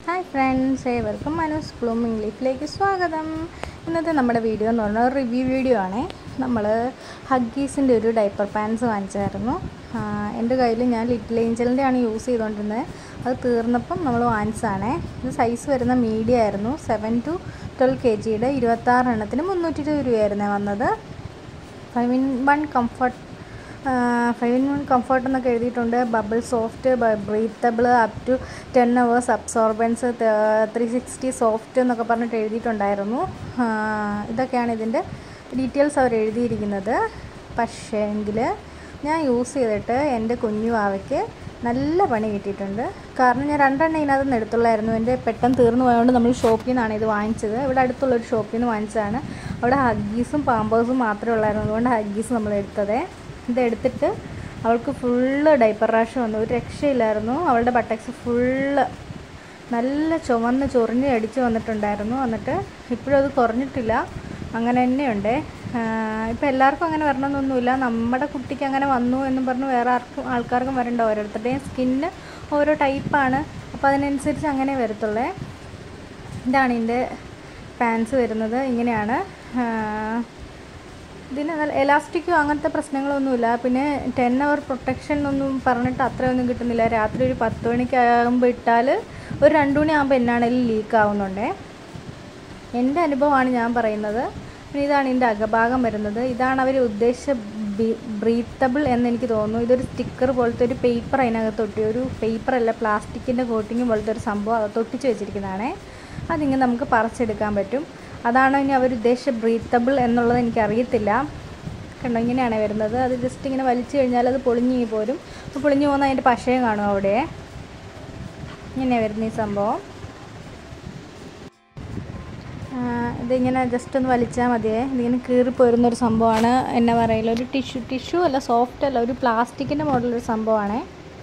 hi friends ഏവർക്കും മനോസ് blooming ലീഫിലേക്ക് സ്വാഗതം ഇന്നത്തെ നമ്മുടെ വീഡിയോ എന്ന് പറഞ്ഞാൽ ഒരു റിവ്യൂ വീഡിയോ ആണ് നമ്മൾ ഹഗ്ഗീസിൻ്റെ ഒരു ഡൈപ്പർ പാൻസ് വാങ്ങിച്ചായിരുന്നു എൻ്റെ കയ്യിൽ ഞാൻ ലിറ്റിൽ ഏഞ്ചലിൻ്റെ ആണ് യൂസ് ചെയ്തുകൊണ്ടിരുന്നത് അത് തീർന്നപ്പം നമ്മൾ വാങ്ങിച്ചതാണേ ഇത് സൈസ് വരുന്ന മീഡിയം ആയിരുന്നു സെവൻ ടു ട്വൽവ് കെ ജിയുടെ ഇരുപത്താറ് എണ്ണത്തിന് മുന്നൂറ്റി ഇരുപത് രൂപയായിരുന്നേ വന്നത് five in one comfort five in one comfort എന്നൊക്കെ എഴുതിയിട്ടുണ്ട് bubble soft breathable up to ten hours absorbance three sixty soft എന്നൊക്കെ പറഞ്ഞിട്ട് എഴുതിയിട്ടുണ്ടായിരുന്നു ആ, ഇതൊക്കെയാണ് ഇതിൻ്റെ ഡീറ്റെയിൽസ് അവർ എഴുതിയിരിക്കുന്നത് പക്ഷേങ്കിൽ ഞാൻ യൂസ് ചെയ്തിട്ട് എൻ്റെ കുഞ്ഞു വാവയ്ക്ക് നല്ല പണി കിട്ടിയിട്ടുണ്ട് കാരണം ഞാൻ രണ്ടെണ്ണം ഇതിനകത്ത് നിന്ന് എടുത്തുള്ളായിരുന്നു എൻ്റെ പെട്ടെന്ന് തീർന്നു പോയതുകൊണ്ട് നമ്മൾ ഷോപ്പിൽ നിന്നാണ് ഇത് വാങ്ങിച്ചത് ഇവിടെ അടുത്തുള്ളൊരു ഷോപ്പിൽ നിന്ന് വാങ്ങിച്ചതാണ് അവിടെ ഹഗ്ഗീസും പാമ്പേഴ്സും മാത്രമേ ഉള്ളായിരുന്നു അതുകൊണ്ട് ഹഗ്ഗീസ് നമ്മൾ എടുത്തത് ഇതെടുത്തിട്ട് അവൾക്ക് ഫുള്ള് ഡൈപ്പർ റാഷ് വന്നു ഒരു രക്ഷയില്ലായിരുന്നു അവളുടെ ബട്ടക്സ് ഫുള്ള് നല്ല ചുവന്ന് ചൊറിഞ്ഞ് അടിച്ച് വന്നിട്ടുണ്ടായിരുന്നു എന്നിട്ട് ഇപ്പോഴും അത് കുറഞ്ഞിട്ടില്ല അങ്ങനെ തന്നെയുണ്ട് ഇപ്പം എല്ലാവർക്കും അങ്ങനെ വരണമെന്നൊന്നുമില്ല നമ്മുടെ കുട്ടിക്ക് അങ്ങനെ വന്നു എന്നും പറഞ്ഞ് വേറെ ആർക്കും ആൾക്കാർക്കും വരണ്ട ഓരോരുത്തരുടെയും സ്കിന്ന് ഓരോ ടൈപ്പാണ് അപ്പോൾ അതിനനുസരിച്ച് അങ്ങനെ വരത്തുള്ളേ ഇതാണ് ഇതിൻ്റെ പാൻസ് വരുന്നത് ഇങ്ങനെയാണ് ആ, ഇതിന് നല്ല എലാസ്റ്റിക്കോ അങ്ങനത്തെ പ്രശ്നങ്ങളൊന്നുമില്ല പിന്നെ ടെൻ അവർ പ്രൊട്ടക്ഷൻ ഒന്നും പറഞ്ഞിട്ട് അത്രയൊന്നും കിട്ടുന്നില്ല രാത്രി ഒരു പത്ത് മണിക്കാകുമ്പോൾ ഇട്ടാൽ ഒരു രണ്ട് മണിയാകുമ്പോൾ എന്നാണേലും ലീക്ക് ആവുന്നുണ്ടേ എൻ്റെ അനുഭവമാണ് ഞാൻ പറയുന്നത് പിന്നെ ഇതാണ് ഇതിൻ്റെ അകഭാഗം വരുന്നത് ഇതാണ് അവർ ഉദ്ദേശിച്ച ബ്രീത്തബിൾ എന്ന് എനിക്ക് തോന്നുന്നു ഇതൊരു സ്റ്റിക്കർ പോലത്തെ ഒരു പേപ്പർ അതിനകത്ത് ഒട്ടി ഒരു പേപ്പർ അല്ല പ്ലാസ്റ്റിക്കിൻ്റെ കോട്ടിങ് പോലത്തെ ഒരു സംഭവം അകത്ത് ഒട്ടിച്ച് വെച്ചിരിക്കുന്നതാണേ അതിങ്ങനെ നമുക്ക് പറിച്ചെടുക്കാൻ പറ്റും അതാണോ ഇനി അവർ ഉദ്ദേശിച്ച ബ്രീത്തബിൾ എന്നുള്ളത് എനിക്കറിയത്തില്ല കണ്ടോ ഇങ്ങനെയാണ് വരുന്നത് അത് ജസ്റ്റ് ഇങ്ങനെ വലിച്ചു കഴിഞ്ഞാൽ അത് പൊളിഞ്ഞു പോരും അപ്പോൾ പൊളിഞ്ഞു പോകുന്ന അതിൻ്റെ പശയും കാണും അവിടെ ഇങ്ങനെയാണ് വരുന്ന ഈ സംഭവം ആ, ഇതിങ്ങനെ ജസ്റ്റ് ഒന്ന് വലിച്ചാൽ മതിയേ ഇതിങ്ങനെ കീറിപ്പോരുന്ന ഒരു സംഭവമാണ് എന്നാ പറയില്ല ഒരു ടിഷ്യൂ ടിഷ്യൂ അല്ല സോഫ്റ്റ് അല്ല ഒരു പ്ലാസ്റ്റിക്കിൻ്റെ മോഡലൊരു സംഭവമാണേ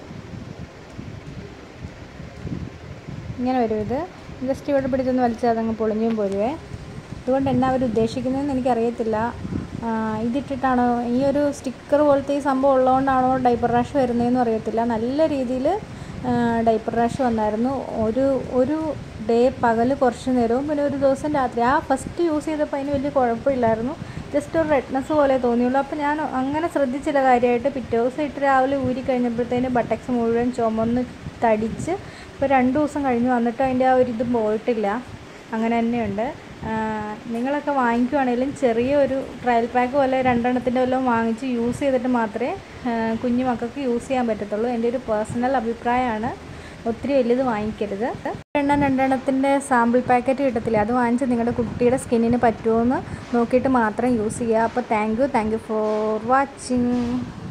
ഇങ്ങനെ വരും ഇത് ജസ്റ്റ് ഇവിടെ പിടിച്ചൊന്ന് വലിച്ചാൽ അതങ്ങ് പൊളിഞ്ഞും പോരുവേ അതുകൊണ്ട് എന്നാ അവർ ഉദ്ദേശിക്കുന്നതെന്ന് എനിക്കറിയത്തില്ല ആ, ഇതിട്ടിട്ടാണോ ഈ ഒരു സ്റ്റിക്കർ പോലത്തെ ഈ സംഭവം ഉള്ളതുകൊണ്ടാണോ ഡൈപ്പർ റാഷ് വരുന്നതെന്നും അറിയത്തില്ല നല്ല രീതിയിൽ ഡൈപ്പർ റാഷ് വന്നായിരുന്നു ഒരു ഒരു ഡേ പകൽ കുറച്ച് നേരവും പിന്നെ ഒരു ദിവസം രാത്രി ആ ഫസ്റ്റ് യൂസ് ചെയ്തപ്പോൾ അതിന് വലിയ കുഴപ്പമില്ലായിരുന്നു ജസ്റ്റ് ഒരു റെഡ്നെസ് പോലെ തോന്നിയുള്ളൂ അപ്പോൾ ഞാൻ അങ്ങനെ ശ്രദ്ധിച്ചില്ല കാര്യമായിട്ട് പിറ്റേ ദിവസം ഇട്ട് രാവിലെ ഊരി കഴിഞ്ഞപ്പോഴത്തേന് ബട്ടക്സ് മുഴുവൻ ചുമന്ന് തടിച്ച് ഇപ്പോൾ രണ്ട് ദിവസം കഴിഞ്ഞ് വന്നിട്ട് അതിൻ്റെ ആ ഒരു ഇത് പോയിട്ടില്ല അങ്ങനെ തന്നെയുണ്ട് ആ, നിങ്ങളൊക്കെ വാങ്ങിക്കുവാണെങ്കിലും ചെറിയ ഒരു ട്രയൽ പാക്ക് പോലെ രണ്ടെണ്ണത്തിൻ്റെ വല്ലതും വാങ്ങിച്ച് യൂസ് ചെയ്തിട്ട് മാത്രമേ ആ, കുഞ്ഞു മക്കൾക്ക് യൂസ് ചെയ്യാൻ പറ്റത്തുള്ളൂ എൻ്റെ ഒരു പേഴ്സണൽ അഭിപ്രായമാണ് ഒത്തിരി വലിയത് വാങ്ങിക്കരുത് എണ്ണം രണ്ടെണ്ണത്തിൻ്റെ സാമ്പിൾ പാക്കറ്റ് കിട്ടത്തില്ല അത് വാങ്ങിച്ച് നിങ്ങളുടെ കുട്ടിയുടെ സ്കിന്നിന് പറ്റുമോ എന്ന് നോക്കിയിട്ട് മാത്രം യൂസ് ചെയ്യുക അപ്പോൾ thank you thank you for watching